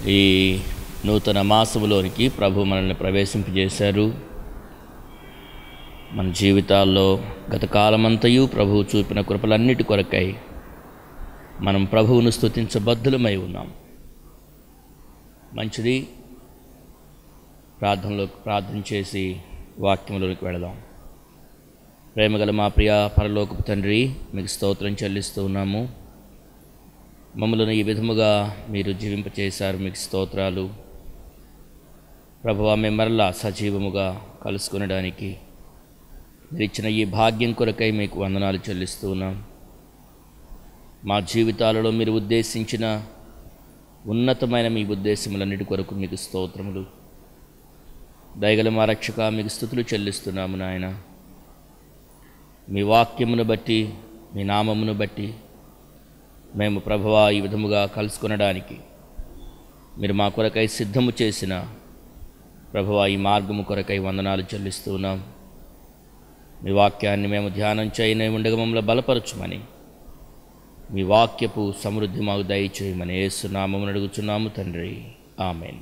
ఈ నూతన మాసములోనికి ప్రభు మనల్ని ప్రవేశింపజేశారు మన జీవితాల్లో గత కాలమంతయు ప్రభువు చూపిన కృపలన్నిటి కొరకై మనం ప్రభువును స్తుతించబద్ధులమై ఉన్నాం మంచిది ప్రార్థనలో ప్రార్థన చేసి వాక్యంలోకి వెళదాం ప్రేమగల మా ప్రియ పరలోకపు తండ్రి మీకు స్తోత్రం చెల్లిస్తూ ఉన్నాము మమ్మల్ని ఈ విధముగా మీరు జీవింపచేశారు మీకు స్తోత్రాలు ప్రభువా మేము మరలా సజీవముగా కలుసుకొనడానికి మీరు ఇచ్చిన ఈ భాగ్యం కొరకై మీకు వందనాలు చెల్లిస్తూ ఉన్నాం మా జీవితాలలో మీరు ఉద్దేశించిన ఉన్నతమైన మీ ఉద్దేశములన్నిటి కొరకు మీకు స్తోత్రములు దయగల మా రక్షక మీకు స్థుతులు చెల్లిస్తున్నాము నాయన మీ వాక్యమును బట్టి మీ నామమును బట్టి మేము ప్రభువా ఈ విధముగా కలుసుకొనడానికి మీరు మా కొరకై సిద్ధము చేసిన ప్రభువా ఈ మార్గము కొరకై వందనాలు చెల్లిస్తూ ఉన్నాం మీ వాక్యాన్ని మేము ధ్యానం చేయనే ఉండగా మమ్మల్ని బలపరచుమని మీ వాక్యపు సమృద్ధి మాకు దయచేయమని ఏసునామమును అడుగుచున్నాము తండ్రి ఆమెన్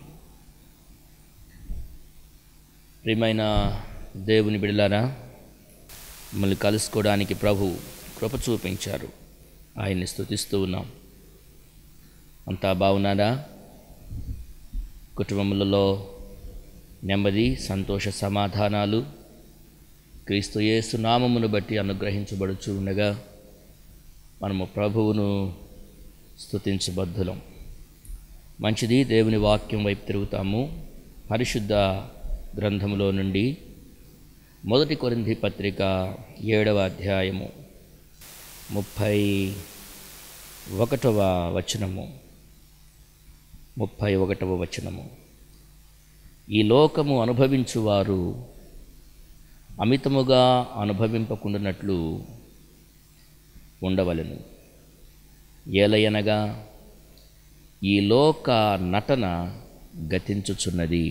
ప్రియమైన దేవుని బిడలారా మిమ్మల్ని కలుసుకోవడానికి ప్రభు కృప చూపించారు ఆయన్ని స్తుతిస్తూ ఉన్నాం అంతా బాగున్నారా కుటుంబములలో నెమ్మది సంతోష సమాధానాలు క్రీస్తు యేసు నామమును బట్టి అనుగ్రహించబడుచు ఉండగా మనము ప్రభువును స్తుతించబద్ధులం మంచిది దేవుని వాక్యం వైపు తిరుగుతాము పరిశుద్ధ గ్రంథములో నుండి మొదటి కొరింథీ పత్రిక ఏడవ అధ్యాయము ముప్పై ఒకటవ వచనము ముప్పై ఒకటవ వచనము ఈ లోకము అనుభవించువారు అమితముగా అనుభవింపకుండానట్లు ఉండవలెను ఏలయనగా ఈ లోక నటన గతించుచున్నది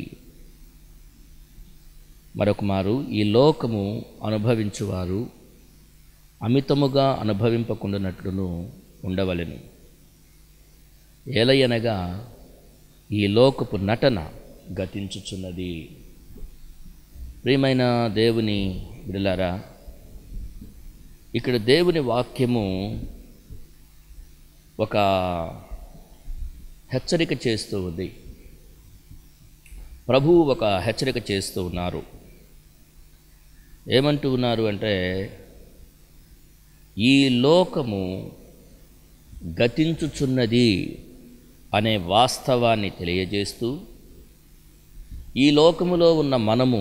మరొక మారు ఈ లోకము అనుభవించువారు అమితముగా అనుభవింపకుండానట్లును ఉండవలెను ఏలయనగా ఈ లోకపు నటన గతించుచున్నది ప్రియమైన దేవుని బిడలారా ఇక్కడ దేవుని వాక్యము ఒక హెచ్చరిక చేస్తూ ఉంది ప్రభువు ఒక హెచ్చరిక చేస్తూ ఉన్నారు ఏమంటూ ఉన్నారు అంటే ఈ లోకము గతించుచున్నది అనే వాస్తవాన్ని తెలియజేస్తూ ఈ లోకములో ఉన్న మనము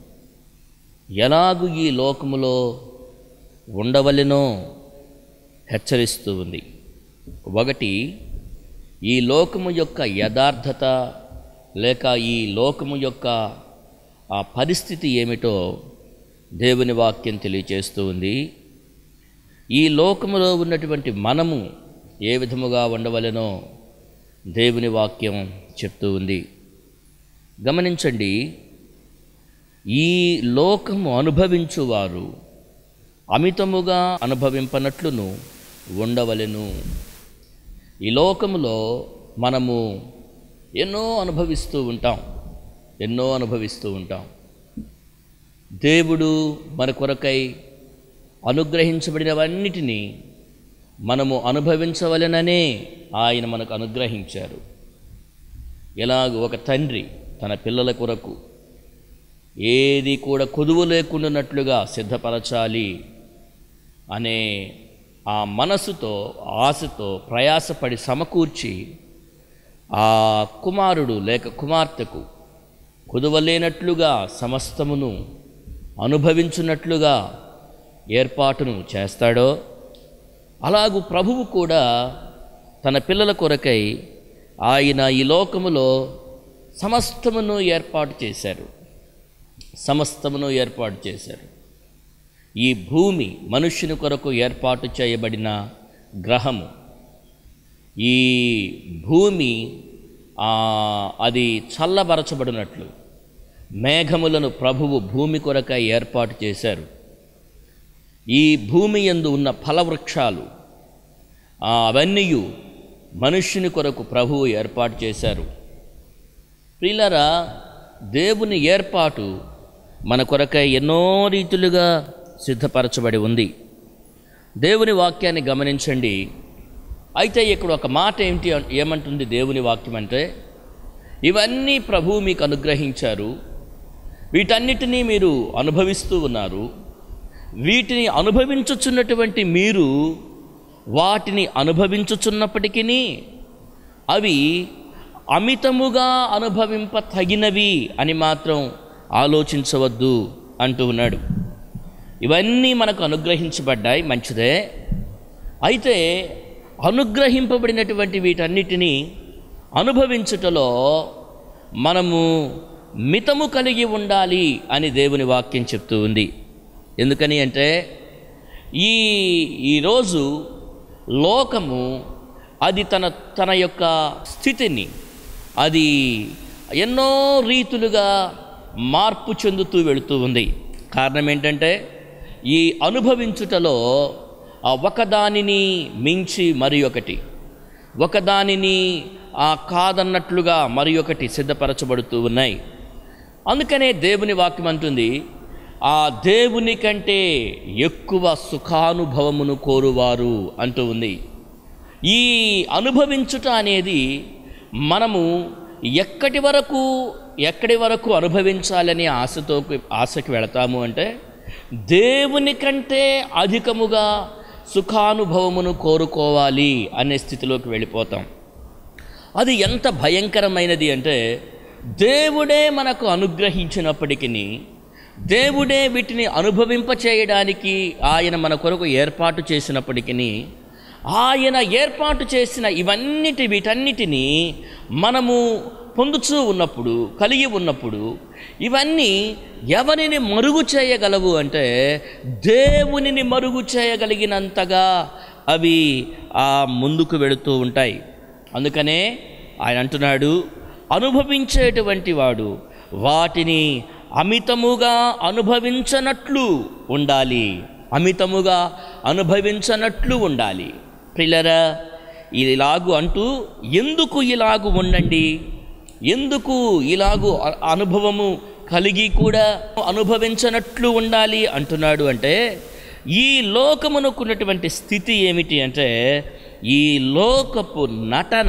ఎలాగు ఈ లోకములో ఉండవలెనో హెచ్చరిస్తూ ఉంది ఒకటి ఈ లోకము యొక్క యథార్థత లేక ఈ లోకము యొక్క ఆ పరిస్థితి ఏమిటో దేవుని వాక్యం తెలియచేస్తూ ఉంది ఈ లోకములో ఉన్నటువంటి మనము ఏ విధముగా ఉండవలెనో దేవుని వాక్యం చెప్తూ ఉంది గమనించండి ఈ లోకము అనుభవించువారు అమితముగా అనుభవింపనట్లును ఉండవలెను ఈ లోకములో మనము ఎన్నో అనుభవిస్తూ ఉంటాం ఎన్నో అనుభవిస్తూ ఉంటాం దేవుడు మన కొరకై అనుగ్రహించబడినవన్నిటినీ మనము అనుభవించవలెననే ఆయన మనకు అనుగ్రహించారు ఎలాగ ఒక తండ్రి తన పిల్లల కొరకు ఏది కూడా కొదువు లేకుండానట్లుగా సిద్ధపరచాలి అనే ఆ మనసుతో ఆశతో ప్రయాసపడి సమకూర్చి ఆ కుమారుడు లేక కుమార్తెకు కుదువలేనట్లుగా సమస్తమును అనుభవించున్నట్లుగా ఏర్పాటును చేస్తాడో అలాగూ ప్రభువు కూడా తన పిల్లల కొరకై ఆయన ఈ లోకములో సమస్తమును ఏర్పాటు చేశారు సమస్తమును ఏర్పాటు చేశారు ఈ భూమి మనుష్యుని కొరకు ఏర్పాటు చేయబడిన గ్రహము ఈ భూమి ఆ, అది చల్లబరచబడినట్లు మేఘములను ప్రభువు భూమి కొరకై ఏర్పాటు చేశారు ఈ భూమి యందు ఉన్న ఫలవృక్షాలు ఆ, అవన్నీ మనుష్యుని కొరకు ప్రభువు ఏర్పాటు చేశారు ప్రియులరా దేవుని ఏర్పాటు మన కొరకై ఎన్నో రీతులుగా సిద్ధపరచబడి ఉంది దేవుని వాక్యాన్ని గమనించండి అయితే ఇక్కడ ఒక మాట ఏమిటి అన్- ఏమంటుంది దేవుని వాక్యం అంటే ఇవన్నీ ప్రభువు మీకు అనుగ్రహించారు వీటన్నిటినీ మీరు అనుభవిస్తూ ఉన్నారు వీటిని అనుభవించుచున్నటువంటి మీరు వాటిని అనుభవించుచున్నప్పటికీ అవి అమితముగా అనుభవింప తగినవి అని మాత్రం ఆలోచించవద్దు అంటూ ఉన్నాడు ఇవన్నీ మనకు అనుగ్రహించబడ్డాయి మంచిదే అయితే అనుగ్రహింపబడినటువంటి వీటన్నిటినీ అనుభవించుటలో మనము మితము కలిగి ఉండాలి అని దేవుని వాక్యం చెప్తూ ఉంది ఎందుకని అంటే ఈ ఈరోజు లోకము అది తన తన యొక్క స్థితిని అది ఎన్నో రీతులుగా మార్పు చెందుతూ వెళుతూ ఉంది కారణం ఏంటంటే ఈ అనుభవించుటలో ఆ ఒకదానిని మించి మరి ఒకటి ఒకదానిని ఆ కాదన్నట్లుగా మరి ఒకటి సిద్ధపరచబడుతూ ఉన్నాయి అందుకనే దేవుని వాక్యం అంటుంది ఆ దేవుని కంటే ఎక్కువ సుఖానుభవమును కోరువారు అంటూ ఉంది ఈ అనుభవించుట అనేది మనము ఎక్కడి వరకు ఎక్కడి వరకు అనుభవించాలని ఆశతో ఆశకి వెళతాము అంటే దేవుని కంటే అధికముగా సుఖానుభవమును కోరుకోవాలి అనే స్థితిలోకి వెళ్ళిపోతాం అది ఎంత భయంకరమైనది అంటే దేవుడే మనకు అనుగ్రహించినప్పటికీ దేవుడే వీటిని అనుభవింపచేయడానికి ఆయన మన కొరకు ఏర్పాటు చేసినప్పటికీ ఆయన ఏర్పాటు చేసిన ఇవన్నిటి వీటన్నిటినీ మనము పొందుతూ ఉన్నప్పుడు కలిగి ఉన్నప్పుడు ఇవన్నీ ఎవరిని మరుగు చేయగలవు అంటే దేవునిని మరుగు చేయగలిగినంతగా అవి ఆ ముందుకు వెళుతూ ఉంటాయి అందుకనే ఆయన అంటున్నాడు అనుభవించేటువంటి వాడు వాటిని అమితముగా అనుభవించనట్లు ఉండాలి అమితముగా అనుభవించనట్లు ఉండాలి ప్రిల్లరా ఇలాగు అంటూ ఎందుకు ఇలాగు ఉండండి ఎందుకు ఇలాగు అ- అనుభవము కలిగి కూడా అనుభవించనట్లు ఉండాలి అంటున్నాడు అంటే ఈ లోకమునకున్నటువంటి స్థితి ఏమిటి అంటే ఈ లోకపు నటన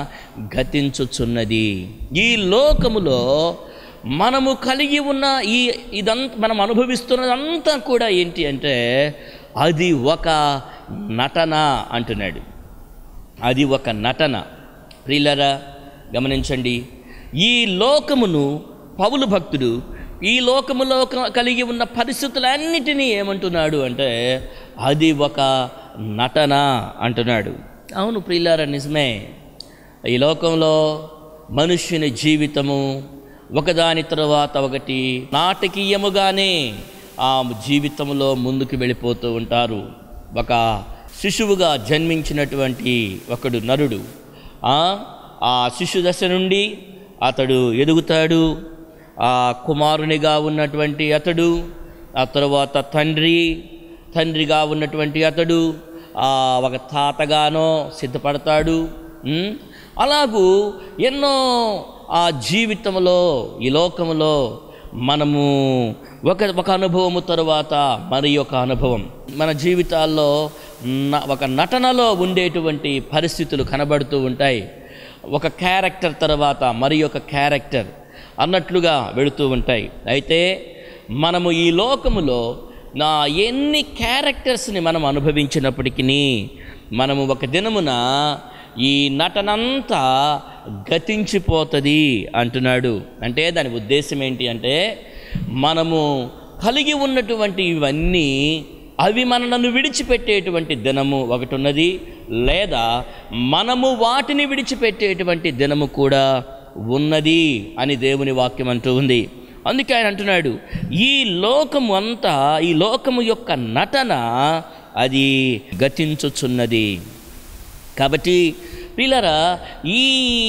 గతించుచున్నది ఈ లోకములో మనము కలిగి ఉన్న ఈ ఇదంతా మనం అనుభవిస్తున్నదంతా కూడా ఏంటి అంటే అది ఒక నటన అంటున్నాడు అది ఒక నటన ప్రియులరా గమనించండి ఈ లోకమును పౌలు భక్తుడు ఈ లోకములో క- కలిగి ఉన్న పరిస్థితులన్నిటినీ ఏమంటున్నాడు అంటే అది ఒక నటన అంటున్నాడు అవును ప్రియులారా నిజమే ఈ లోకంలో మనుష్యుని జీవితము ఒకదాని తర్వాత ఒకటి నాటకీయముగానే ఆ జీవితంలో ముందుకు వెళ్ళిపోతూ ఉంటారు ఒక శిశువుగా జన్మించినటువంటి ఒకడు నరుడు ఆ ఆ శిశు దశ నుండి అతడు ఎదుగుతాడు ఆ కుమారునిగా ఉన్నటువంటి అతడు ఆ తర్వాత తండ్రి తండ్రిగా ఉన్నటువంటి అతడు ఆ ఒక తాతగానో సిద్ధపడతాడు ఉమ్, అలాగూ ఎన్నో ఆ జీవితంలో ఈ లోకంలో మనము ఒక ఒక అనుభవము తరువాత మరి ఒక అనుభవం మన జీవితాల్లో న- ఒక నటనలో ఉండేటువంటి పరిస్థితులు కనబడుతూ ఉంటాయి ఒక క్యారెక్టర్ తర్వాత మరి ఒక క్యారెక్టర్ అన్నట్లుగా వెళుతూ ఉంటాయి అయితే మనము ఈ లోకములో నా ఎన్ని క్యారెక్టర్స్ని మనం అనుభవించినప్పటికీ మనము ఒక దినమున ఈ నటనంతా గతించిపోతుంది అంటున్నాడు అంటే దాని ఉద్దేశం ఏంటి అంటే మనము కలిగి ఉన్నటువంటి ఇవన్నీ అవి మనలను విడిచిపెట్టేటువంటి దినము ఒకటి ఉన్నది లేదా మనము వాటిని విడిచిపెట్టేటువంటి దినము కూడా ఉన్నది అని దేవుని వాక్యం అంటూ ఉంది అందుకే ఆయన అంటున్నాడు ఈ లోకము అంతా ఈ లోకము యొక్క నటన అది గతించుచున్నది కాబట్టి పిల్లరా ఈ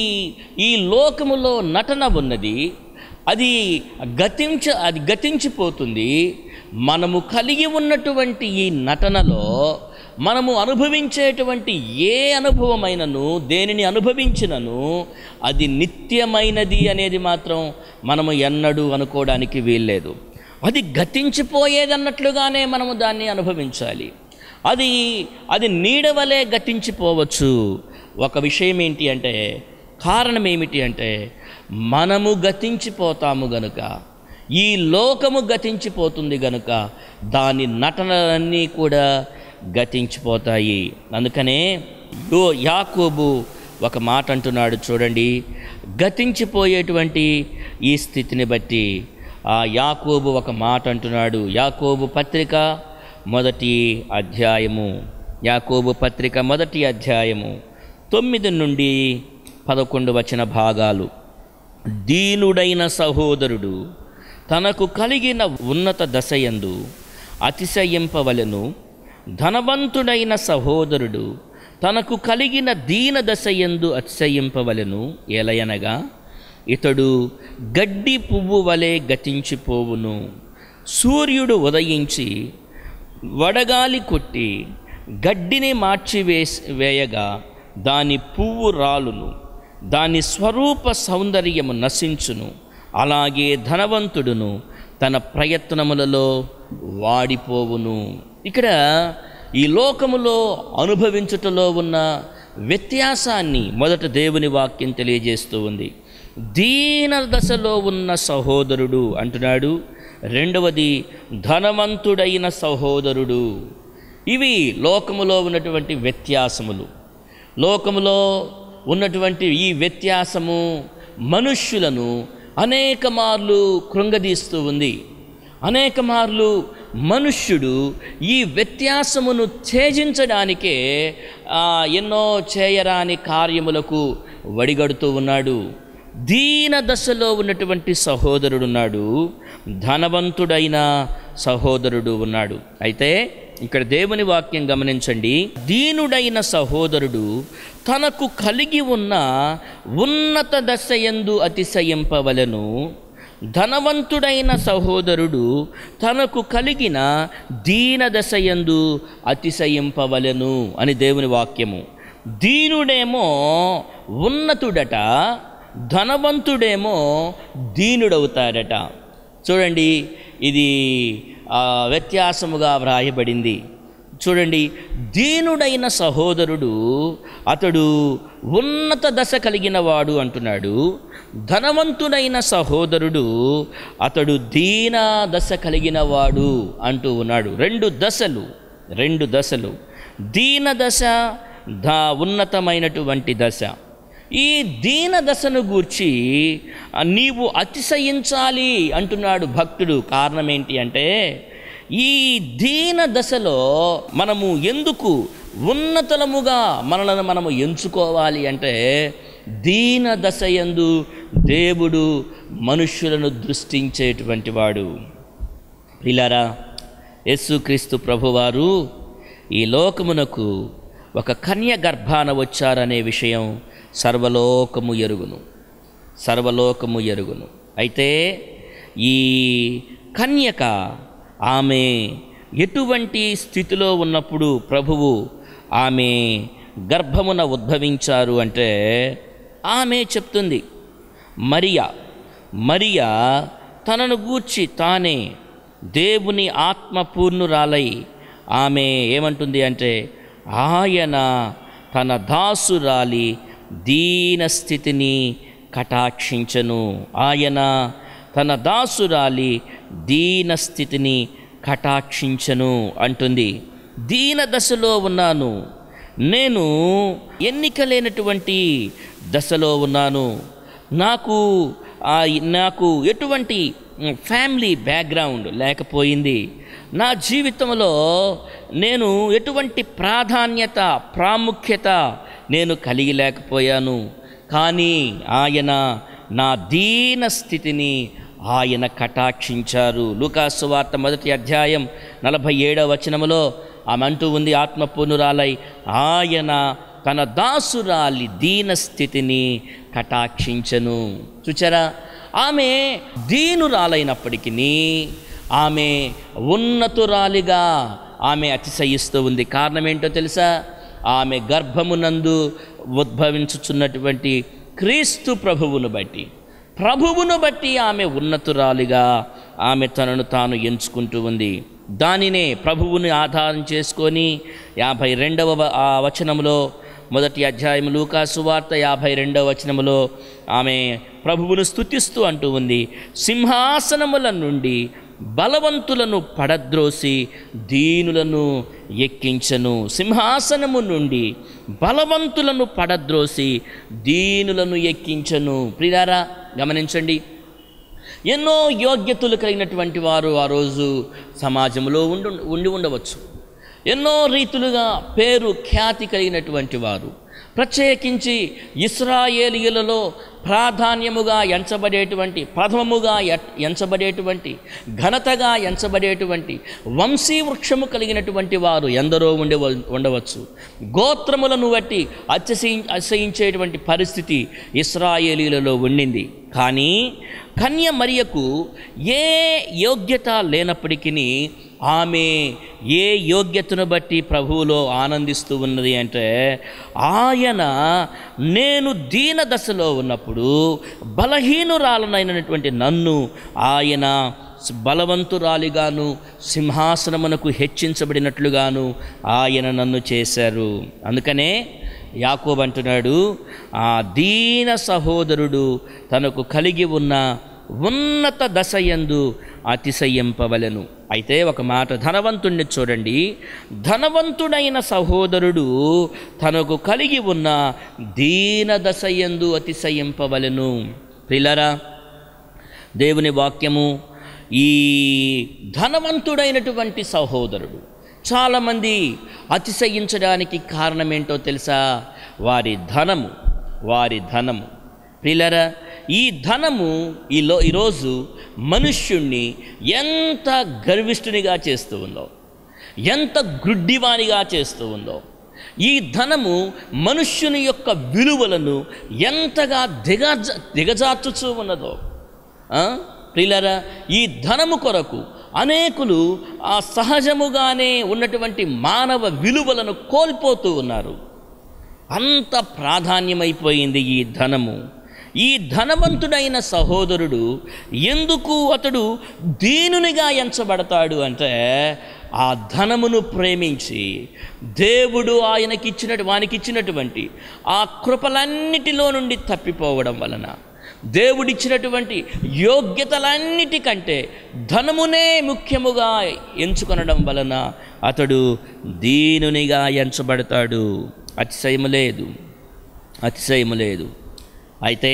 ఈ లోకములో నటన ఉన్నది అది గతించ అది గతించిపోతుంది మనము కలిగి ఉన్నటువంటి ఈ నటనలో మనము అనుభవించేటువంటి ఏ అనుభవమైనను దేనిని అనుభవించినను అది నిత్యమైనది అనేది మాత్రం మనము ఎన్నడూ అనుకోవడానికి వీల్లేదు అది గతించిపోయేదన్నట్లుగానే మనము దాన్ని అనుభవించాలి అది అది నీడవలే గతించిపోవచ్చు ఒక విషయం ఏంటి అంటే కారణం ఏమిటి అంటే మనము గతించిపోతాము గనుక ఈ లోకము గతించిపోతుంది గనుక దాని నటనలన్నీ కూడా గతించిపోతాయి అందుకనే యో యాకోబు ఒక మాట అంటున్నాడు చూడండి గతించిపోయేటువంటి ఈ స్థితిని బట్టి ఆ యాకోబు ఒక మాట అంటున్నాడు యాకోబు పత్రిక మొదటి అధ్యాయము యాకోబు పత్రిక మొదటి అధ్యాయము తొమ్మిది నుండి పదకొండు వచ్చిన భాగాలు దీనుడైన సహోదరుడు తనకు కలిగిన ఉన్నత దశయందు అతిశయింపవలెను ధనవంతుడైన సహోదరుడు తనకు కలిగిన దీన దశయందు అతిశయింపవలెను ఎలయనగా ఇతడు గడ్డి పువ్వు వలె గతించిపోవును సూర్యుడు ఉదయించి వడగాలి కొట్టి గడ్డిని మార్చివేసి వేయగా దాని పువ్వు రాలును దాని స్వరూప సౌందర్యము నశించును అలాగే ధనవంతుడును తన ప్రయత్నములలో వాడిపోవును ఇక్కడ ఈ లోకములో అనుభవించుటలో ఉన్న వ్యత్యాసాన్ని మొదట దేవుని వాక్యం తెలియజేస్తూ ఉంది దీన దశలో ఉన్న సహోదరుడు అంటున్నాడు రెండవది ధనవంతుడైన సహోదరుడు ఇవి లోకములో ఉన్నటువంటి వ్యత్యాసములు లోకములో ఉన్నటువంటి ఈ వ్యత్యాసము మనుష్యులను అనేక మార్లు కృంగదీస్తూ ఉంది అనేక మార్లు మనుష్యుడు ఈ వ్యత్యాసమును ఛేజించడానికే ఆ, ఎన్నో చేయరాని కార్యములకు వడిగడుతూ ఉన్నాడు దీన దశలో ఉన్నటువంటి సహోదరుడు ఉన్నాడు ధనవంతుడైన సహోదరుడు ఉన్నాడు అయితే ఇక్కడ దేవుని వాక్యం గమనించండి దీనుడైన సహోదరుడు తనకు కలిగి ఉన్న ఉన్నత దశయందు అతిశయింపవలను ధనవంతుడైన సహోదరుడు తనకు కలిగిన దీన దశయందు అతిశయింపవలను అని దేవుని వాక్యము దీనుడేమో ఉన్నతుడట ధనవంతుడేమో దీనుడవుతాడట చూడండి ఇది ఆ, వ్యత్యాసముగా వ్రాయబడింది చూడండి దీనుడైన సహోదరుడు అతడు ఉన్నత దశ కలిగిన వాడు అంటున్నాడు ధనవంతుడైన సహోదరుడు అతడు దీన దశ కలిగిన వాడు అంటూ ఉన్నాడు రెండు దశలు రెండు దశలు దీన దశ దా ఉన్నతమైనటువంటి దశ ఈ దీన దశను గూర్చి ఆ, నీవు అతిశయించాలి అంటున్నాడు భక్తుడు కారణం ఏంటి అంటే ఈ దీన దశలో మనము ఎందుకు ఉన్నతలముగా మనలను మనము ఎంచుకోవాలి అంటే దీన దశ యందు దేవుడు మనుష్యులను దృష్టించేటువంటి వాడు ప్రిలారా యేసుక్రీస్తు ప్రభువారు ఈ లోకమునకు ఒక కన్య గర్భాన వచ్చారనే విషయం సర్వలోకము ఎరుగును సర్వలోకము ఎరుగును అయితే ఈ కన్యక ఆమె ఎటువంటి స్థితిలో ఉన్నప్పుడు ప్రభువు ఆమె గర్భమున ఉద్భవించారు అంటే ఆమె చెప్తుంది మరియా మరియా తనను గూర్చి తానే దేవుని ఆత్మపూర్ణురాలై ఆమె ఏమంటుంది అంటే ఆయన తన దాసురాలి దీన స్థితిని కటాక్షించను ఆయన తన దాసురాలి దీన స్థితిని కటాక్షించను అంటుంది దీన దశలో ఉన్నాను నేను ఎన్నిక లేనటువంటి దశలో ఉన్నాను నాకు ఆ నాకు ఎటువంటి ఫ్యామిలీ బ్యాక్గ్రౌండ్ లేకపోయింది నా జీవితంలో నేను ఎటువంటి ప్రాధాన్యత ప్రాముఖ్యత నేను కలిగి లేకపోయాను కానీ ఆయన నా దీన స్థితిని ఆయన కటాక్షించారు లూకాసు వార్త మొదటి అధ్యాయం నలభై ఏడవ వచనములో ఆమె అంటూ ఉంది ఆత్మపూర్ణురాలై ఆయన తన దాసురాలి దీన స్థితిని కటాక్షించను చూచారా ఆమె దీనురాలైనప్పటికీ ఆమె ఉన్నతురాలిగా ఆమె అతిశయిస్తూ ఉంది కారణం ఏంటో తెలుసా ఆమె గర్భమునందు ఉద్భవించుచున్నటువంటి క్రీస్తు ప్రభువును బట్టి ప్రభువును బట్టి ఆమె ఉన్నతురాలిగా ఆమె తనను తాను ఎంచుకుంటూ ఉంది దానినే ప్రభువుని ఆధారం చేసుకొని యాభై రెండవ వ- ఆ వచనంలో మొదటి అధ్యాయం లూకాసు వార్త యాభై రెండవ వచనములో ఆమె ప్రభువును స్తుతిస్తూ అంటూ ఉంది సింహాసనముల నుండి బలవంతులను పడద్రోసి దీనులను ఎక్కించను సింహాసనము నుండి బలవంతులను పడద్రోసి దీనులను ఎక్కించను ప్రియారా గమనించండి ఎన్నో యోగ్యతలు కలిగినటువంటి వారు ఆ రోజు సమాజంలో ఉండి ఉండి ఉండవచ్చు ఎన్నో రీతులుగా పేరు ఖ్యాతి కలిగినటువంటి వారు ప్రత్యేకించి ఇస్రాయేలీయులలో ప్రాధాన్యముగా ఎంచబడేటువంటి ప్రథమముగా ఎ- ఎంచబడేటువంటి ఘనతగా ఎంచబడేటువంటి వంశీ వృక్షము కలిగినటువంటి వారు ఎందరో ఉండే ఉండవచ్చు గోత్రములను బట్టి అతిశయి అసహించేటువంటి పరిస్థితి ఇస్రాయేలీలలో ఉండింది కానీ కన్య మరియకు ఏ యోగ్యత లేనప్పటికీ ఆమె ఏ యోగ్యతను బట్టి ప్రభువులో ఆనందిస్తూ ఉన్నది అంటే ఆయన నేను దీన దశలో ఉన్నప్పుడు బలహీనురాలనైనటువంటి నన్ను ఆయన బలవంతురాలిగాను సింహాసనమునకు హెచ్చించబడినట్లుగాను ఆయన నన్ను చేశారు అందుకనే యాకోబు అంటున్నాడు ఆ దీన సహోదరుడు తనకు కలిగి ఉన్న ఉన్నత దశయందు అతిశయింపవలెను అయితే ఒక మాట ధనవంతుణ్ణి చూడండి ధనవంతుడైన సహోదరుడు తనకు కలిగి ఉన్న దీన దశయందు అతిశయింపవలెను ప్రిలరా దేవుని వాక్యము ఈ ధనవంతుడైనటువంటి సహోదరుడు చాలామంది అతిశయించడానికి కారణమేంటో తెలుసా వారి ధనము వారి ధనము ప్రిలరా ఈ ధనము ఈలో ఈరోజు మనుష్యుణ్ణి ఎంత గర్విష్ఠునిగా చేస్తూ ఉందో ఎంత గ్రుడ్డివానిగా చేస్తూ ఉందో ఈ ధనము మనుష్యుని యొక్క విలువలను ఎంతగా దిగజ దిగజార్చుచూ ఉన్నదో ఆ? ప్రియులారా ఈ ధనము కొరకు అనేకులు ఆ సహజముగానే ఉన్నటువంటి మానవ విలువలను కోల్పోతూ ఉన్నారు అంత ప్రాధాన్యమైపోయింది ఈ ధనము ఈ ధనవంతుడైన సహోదరుడు ఎందుకు అతడు దీనునిగా ఎంచబడతాడు అంటే ఆ ధనమును ప్రేమించి దేవుడు ఆయనకిచ్చినటు వానికిచ్చినటువంటి ఆ కృపలన్నిటిలో నుండి తప్పిపోవడం వలన దేవుడిచ్చినటువంటి యోగ్యతలన్నిటికంటే ధనమునే ముఖ్యముగా ఎంచుకొనడం వలన అతడు దీనునిగా ఎంచబడతాడు అతిశయము లేదు అతిశయము లేదు అయితే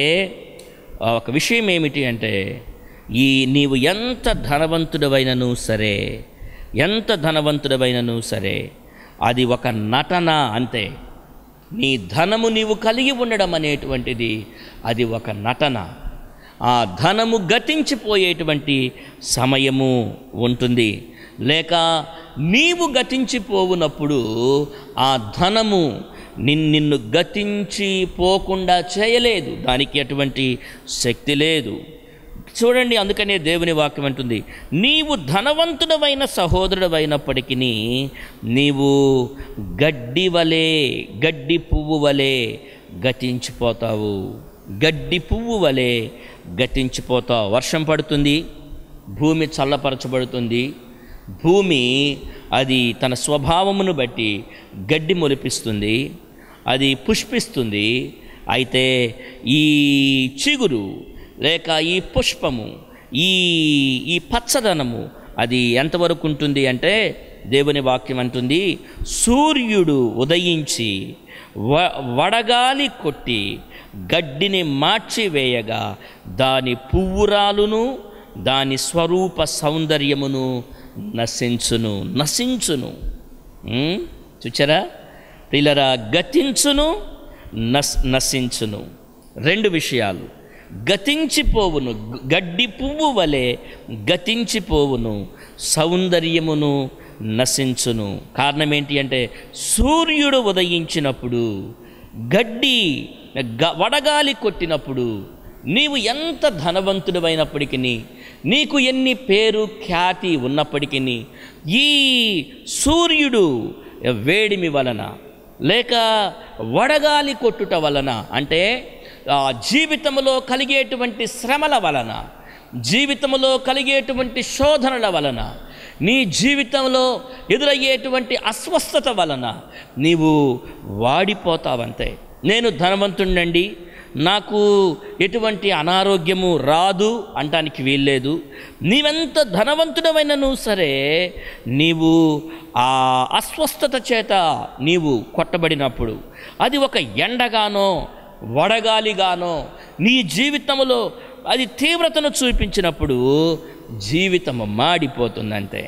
ఆ ఒక విషయం ఏమిటి అంటే ఈ నీవు ఎంత ధనవంతుడవైనను సరే ఎంత ధనవంతుడవైనను సరే అది ఒక నటన అంతే నీ ధనము నీవు కలిగి ఉండడం అనేటువంటిది అది ఒక నటన ఆ ధనము గతించిపోయేటువంటి సమయము ఉంటుంది లేక నీవు గతించిపోవునప్పుడు ఆ ధనము నిన్ నిన్ను గతించిపోకుండా చేయలేదు దానికి అటువంటి శక్తి లేదు చూడండి అందుకనే దేవుని వాక్యం అంటుంది నీవు ధనవంతుడమైన సహోదరుడమైనప్పటికీ నీవు గడ్డి వలె గడ్డి పువ్వు వలె గతించిపోతావు గడ్డి పువ్వు వలె గతించిపోతావు వర్షం పడుతుంది భూమి చల్లపరచబడుతుంది భూమి అది తన స్వభావమును బట్టి గడ్డి మొలిపిస్తుంది అది పుష్పిస్తుంది అయితే ఈ చిగురు లేక ఈ పుష్పము ఈ ఈ పచ్చదనము అది ఎంతవరకు ఉంటుంది అంటే దేవుని వాక్యం అంటుంది సూర్యుడు ఉదయించి వ వడగాలి కొట్టి గడ్డిని మార్చివేయగా దాని పువ్వురాలును దాని స్వరూప సౌందర్యమును నశించును నశించును ఉమ్, చూచారా పిల్లరా గతించును నస్ నశించును రెండు విషయాలు గతించిపోవును గ- గడ్డి పువ్వు వలె గతించిపోవును సౌందర్యమును నశించును కారణం ఏంటి అంటే సూర్యుడు ఉదయించినప్పుడు గడ్డి గ వడగాలి కొట్టినప్పుడు నీవు ఎంత ధనవంతుడమైనప్పటికీ నీకు ఎన్ని పేరు ఖ్యాతి ఉన్నప్పటికీ ఈ సూర్యుడు వేడిమి వలన లేక వడగాలి కొట్టుట వలన అంటే ఆ జీవితంలో కలిగేటువంటి శ్రమల వలన జీవితంలో కలిగేటువంటి శోధనల వలన నీ జీవితంలో ఎదురయ్యేటువంటి అస్వస్థత వలన నీవు వాడిపోతావంతే నేను ధనవంతుండండి నాకు ఎటువంటి అనారోగ్యము రాదు అంటానికి వీల్లేదు నీవెంత ధనవంతుడమైనను సరే నీవు ఆ అస్వస్థత చేత నీవు కొట్టబడినప్పుడు అది ఒక ఎండగానో వడగాలిగానో నీ జీవితంలో అది తీవ్రతను చూపించినప్పుడు జీవితము మాడిపోతుందంతే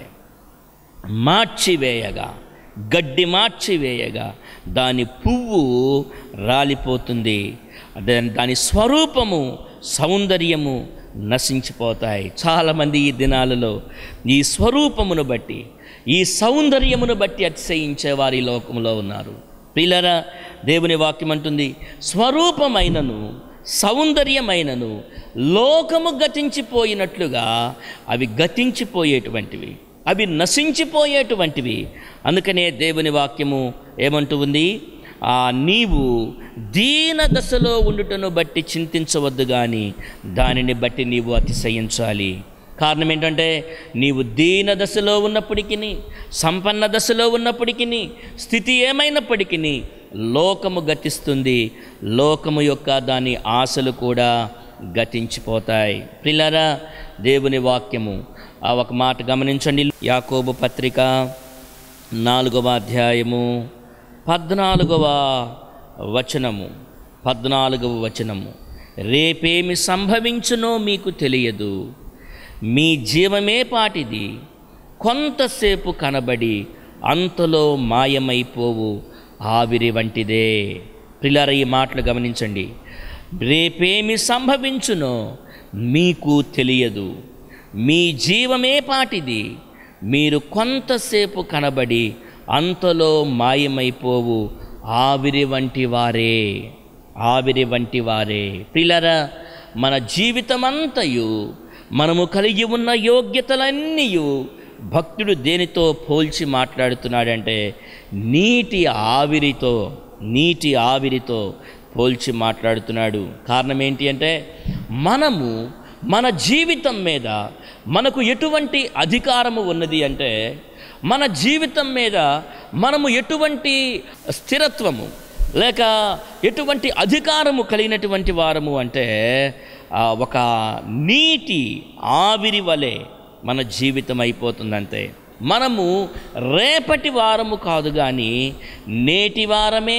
మార్చివేయగా గడ్డి మార్చివేయగా దాని పువ్వు రాలిపోతుంది దాని దాని స్వరూపము సౌందర్యము నశించిపోతాయి చాలామంది ఈ దినాలలో ఈ స్వరూపమును బట్టి ఈ సౌందర్యమును బట్టి అతిశయించే వారి లోకంలో ఉన్నారు పిల్లరా దేవుని వాక్యం అంటుంది స్వరూపమైనను సౌందర్యమైనను లోకము గతించిపోయినట్లుగా అవి గతించిపోయేటువంటివి అవి నశించిపోయేటువంటివి అందుకనే దేవుని వాక్యము ఏమంటూ ఉంది ఆ నీవు దీన దశలో ఉండుటను బట్టి చింతించవద్దు కానీ దానిని బట్టి నీవు అతిశయించాలి కారణం ఏంటంటే నీవు దీన దశలో ఉన్నప్పటికీ సంపన్న దశలో ఉన్నప్పటికీ స్థితి ఏమైనప్పటికీ లోకము గతిస్తుంది లోకము యొక్క దాని ఆశలు కూడా గతించిపోతాయి పిల్లరా దేవుని వాక్యము ఆ ఒక మాట గమనించండి యాకోబు పత్రిక నాలుగవ అధ్యాయము పద్నాలుగవ వచనము పద్నాలుగవ వచనము రేపేమి సంభవించునో మీకు తెలియదు మీ జీవమే పాటిది కొంతసేపు కనబడి అంతలో మాయమైపోవు ఆవిరి వంటిదే పిల్లర ఈ మాటలు గమనించండి రేపేమి సంభవించునో మీకు తెలియదు మీ జీవమే పాటిది మీరు కొంతసేపు కనబడి అంతలో మాయమైపోవు ఆవిరి వంటి వారే ఆవిరి వంటి వారే పిల్లరా మన జీవితమంతయు మనము కలిగి ఉన్న యోగ్యతలన్నీ భక్తుడు దేనితో పోల్చి మాట్లాడుతున్నాడంటే నీటి ఆవిరితో నీటి ఆవిరితో పోల్చి మాట్లాడుతున్నాడు కారణం ఏంటి అంటే మనము మన జీవితం మీద మనకు ఎటువంటి అధికారము ఉన్నది అంటే మన జీవితం మీద మనము ఎటువంటి స్థిరత్వము లేక ఎటువంటి అధికారము కలిగినటువంటి వారము అంటే ఆ, ఒక నీటి ఆవిరి వలె మన జీవితం అయిపోతుందంతే మనము రేపటి వారము కాదు కానీ నేటి వారమే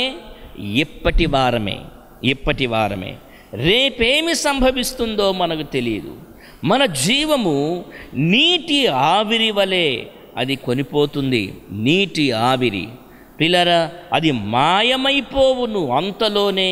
ఇప్పటి వారమే ఇప్పటి వారమే రేపేమి సంభవిస్తుందో మనకు తెలియదు మన జీవము నీటి ఆవిరి వలె అది కొనిపోతుంది నీటి ఆవిరి పిల్లరా అది మాయమైపోవును అంతలోనే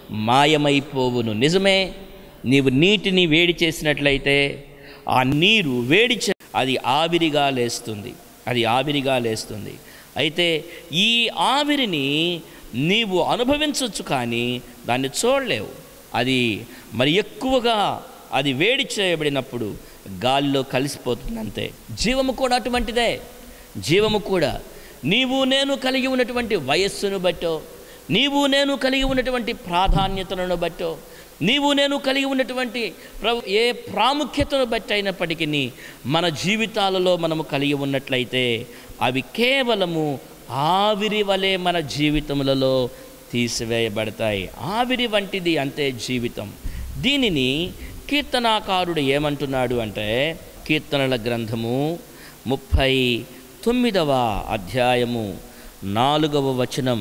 మాయమైపోవును నిజమే నీవు నీటిని వేడి చేసినట్లయితే ఆ నీరు వేడి చే అది ఆవిరిగా లేస్తుంది అది ఆవిరిగా లేస్తుంది అయితే ఈ ఆవిరిని నీవు అనుభవించవచ్చు కానీ దాన్ని చూడలేవు అది మరి ఎక్కువగా అది వేడి చేయబడినప్పుడు గాలిలో కలిసిపోతుంది అంతే జీవము కూడా అటువంటిదే జీవము కూడా నీవు నేను కలిగి ఉన్నటువంటి వయస్సును బట్టో నీవు నేను కలిగి ఉన్నటువంటి ప్రాధాన్యతలను బట్టో నీవు నేను కలిగి ఉన్నటువంటి ప్ర- ఏ ప్రాముఖ్యతను బట్టి అయినప్పటికీ మన జీవితాలలో మనము కలిగి ఉన్నట్లయితే అవి కేవలము ఆవిరి వలె మన జీవితములలో తీసివేయబడతాయి ఆవిరి వంటిది అంతే జీవితం దీనిని కీర్తనాకారుడు ఏమంటున్నాడు అంటే కీర్తనల గ్రంథము ముప్పై తొమ్మిదవ అధ్యాయము నాలుగవ వచనం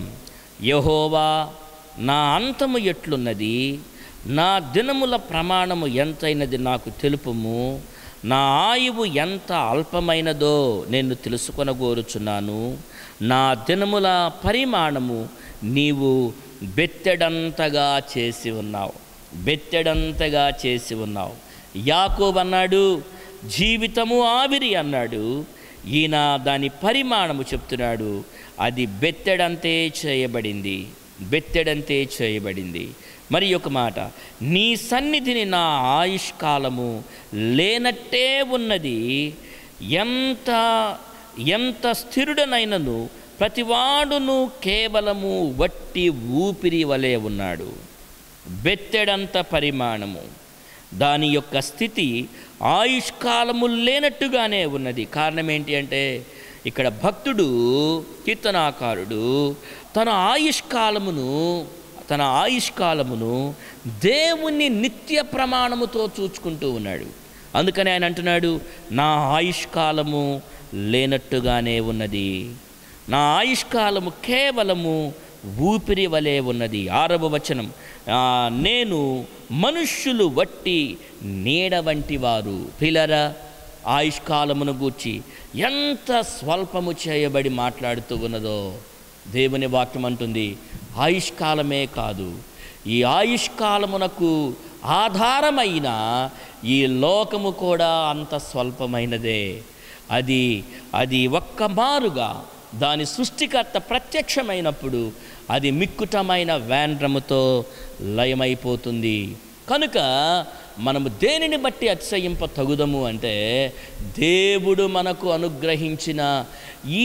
యహోవా నా అంతము ఎట్లున్నది నా దినముల ప్రమాణము ఎంతైనది నాకు తెలుపుము నా ఆయువు ఎంత అల్పమైనదో నేను తెలుసుకొనగోరుచున్నాను నా దినముల పరిమాణము నీవు బెత్తెడంతగా చేసి ఉన్నావు బెత్తెడంతగా చేసి ఉన్నావు యాకోబ్ అన్నాడు జీవితము ఆవిరి అన్నాడు ఈయన దాని పరిమాణము చెప్తున్నాడు అది బెత్తెడంతే చేయబడింది బెత్తెడంతే చేయబడింది మరి ఒక మాట నీ సన్నిధిని నా ఆయుష్కాలము లేనట్టే ఉన్నది ఎంత ఎంత స్థిరుడనైనను ప్రతివాడును కేవలము వట్టి ఊపిరి వలె ఉన్నాడు బెత్తెడంత పరిమాణము దాని యొక్క స్థితి ఆయుష్కాలము లేనట్టుగానే ఉన్నది కారణం ఏంటి అంటే ఇక్కడ భక్తుడు కీర్తనాకారుడు తన ఆయుష్కాలమును తన ఆయుష్కాలమును దేవుని నిత్య ప్రమాణముతో చూచుకుంటూ ఉన్నాడు అందుకని ఆయన అంటున్నాడు నా ఆయుష్కాలము లేనట్టుగానే ఉన్నది నా ఆయుష్కాలము కేవలము ఊపిరి వలె ఉన్నది ఆరవ వచనం ఆ, నేను మనుష్యులు వట్టి నీడ వంటి వారు పిల్లరా ఆయుష్కాలమును గూర్చి ఎంత స్వల్పము చేయబడి మాట్లాడుతూ ఉన్నదో దేవుని వాక్యం అంటుంది ఆయుష్కాలమే కాదు ఈ ఆయుష్కాలమునకు ఆధారమైన ఈ లోకము కూడా అంత స్వల్పమైనదే అది అది ఒక్క మారుగా దాని సృష్టికర్త ప్రత్యక్షమైనప్పుడు అది మిక్కుటమైన వేండ్రముతో లయమైపోతుంది కనుక మనము దేనిని బట్టి అతిశయింప తగుదము అంటే దేవుడు మనకు అనుగ్రహించిన ఈ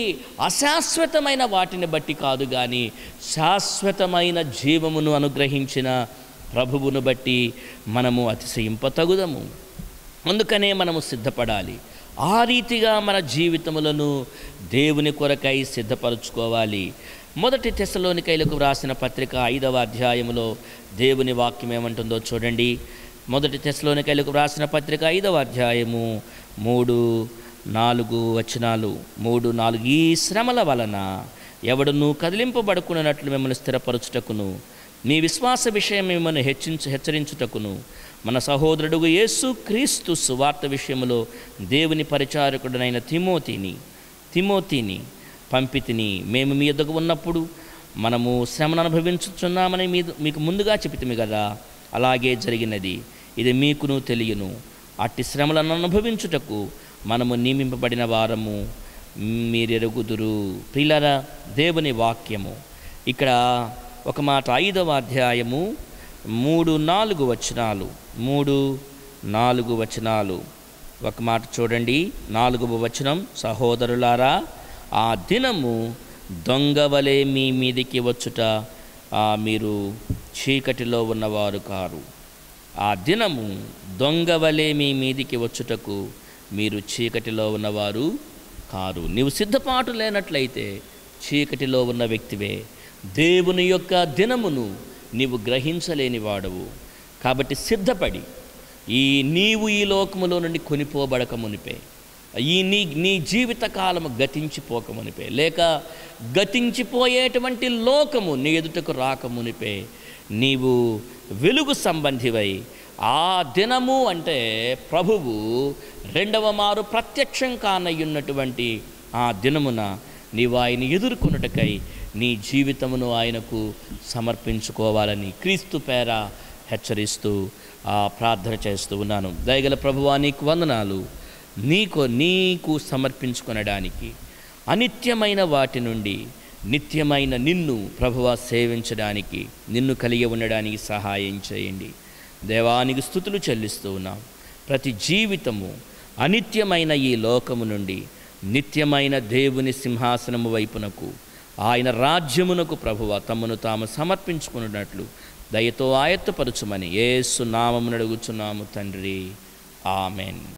అశాశ్వతమైన వాటిని బట్టి కాదు కానీ శాశ్వతమైన జీవమును అనుగ్రహించిన ప్రభువును బట్టి మనము అతిశయింప తగుదము అందుకనే మనము సిద్ధపడాలి ఆ రీతిగా మన జీవితములను దేవుని కొరకై సిద్ధపరచుకోవాలి మొదటి తెశలోనికైలకు వ్రాసిన పత్రిక ఐదవ అధ్యాయములో దేవుని వాక్యం ఏమంటుందో చూడండి మొదటి తెశలోనికైలకు వ్రాసిన పత్రిక ఐదవ అధ్యాయము మూడు నాలుగు వచనాలు మూడు నాలుగు ఈ శ్రమల వలన ఎవడును కదిలింపబడుకున్నట్లు మిమ్మల్ని స్థిరపరచుటకును మీ విశ్వాస విషయం మిమ్మల్ని హెచ్చించు హెచ్చరించుటకును మన సహోదరుడు యేసు క్రీస్తు సువార్త విషయంలో దేవుని పరిచారకుడనైన తిమోతిని తిమోతిని పంపితిని మేము మీ ఎద్దకు ఉన్నప్పుడు మనము శ్రమను అనుభవించుచున్నామని మీ మీకు ముందుగా చెబితిమి కదా అలాగే జరిగినది ఇది మీకును తెలియను అట్టి శ్రమలను అనుభవించుటకు మనము నియమింపబడిన వారము మీరెరుగుదురు ప్రిలరా దేవుని వాక్యము ఇక్కడ ఒక మాట ఐదవ అధ్యాయము మూడు నాలుగు వచనాలు మూడు నాలుగు వచనాలు ఒక మాట చూడండి నాలుగవ వచనం సహోదరులారా ఆ దినము దొంగవలే మీ మీదికి వచ్చుట ఆ మీరు చీకటిలో ఉన్నవారు కారు ఆ దినము దొంగవలే మీ మీదికి వచ్చుటకు మీరు చీకటిలో ఉన్నవారు కారు నీవు సిద్ధపాటు లేనట్లయితే చీకటిలో ఉన్న వ్యక్తివే దేవుని యొక్క దినమును నీవు గ్రహించలేని వాడవు కాబట్టి సిద్ధపడి ఈ నీవు ఈ లోకములో నుండి కొనిపోబడక మునిపే ఈ నీ నీ జీవిత కాలము గతించిపోక మునిపే లేక గతించిపోయేటువంటి లోకము నీ ఎదుటకు రాక మునిపే నీవు వెలుగు సంబంధివై ఆ దినము అంటే ప్రభువు రెండవ మారు ప్రత్యక్షం కానయ్యున్నటువంటి ఆ దినమున నీవు ఆయన ఎదుర్కొనుటకై నీ జీవితమును ఆయనకు సమర్పించుకోవాలని క్రీస్తు పేర హెచ్చరిస్తూ ఆ ప్రార్థన చేస్తూ ఉన్నాను దయగల ప్రభువా నీకు వందనాలు నీకు నీకు సమర్పించుకొనడానికి అనిత్యమైన వాటి నుండి నిత్యమైన నిన్ను ప్రభువా సేవించడానికి నిన్ను కలిగి ఉండడానికి సహాయం చేయండి దేవానికి స్థుతులు చెల్లిస్తూ ఉన్నాం ప్రతి జీవితము అనిత్యమైన ఈ లోకము నుండి నిత్యమైన దేవుని సింహాసనము వైపునకు ఆయన రాజ్యమునకు ప్రభువ తమను తాము సమర్పించుకున్నట్లు దయతో ఆయత్తపరచుమని ఏసు నామమును అడుగుచున్నాము తండ్రి ఆమెన్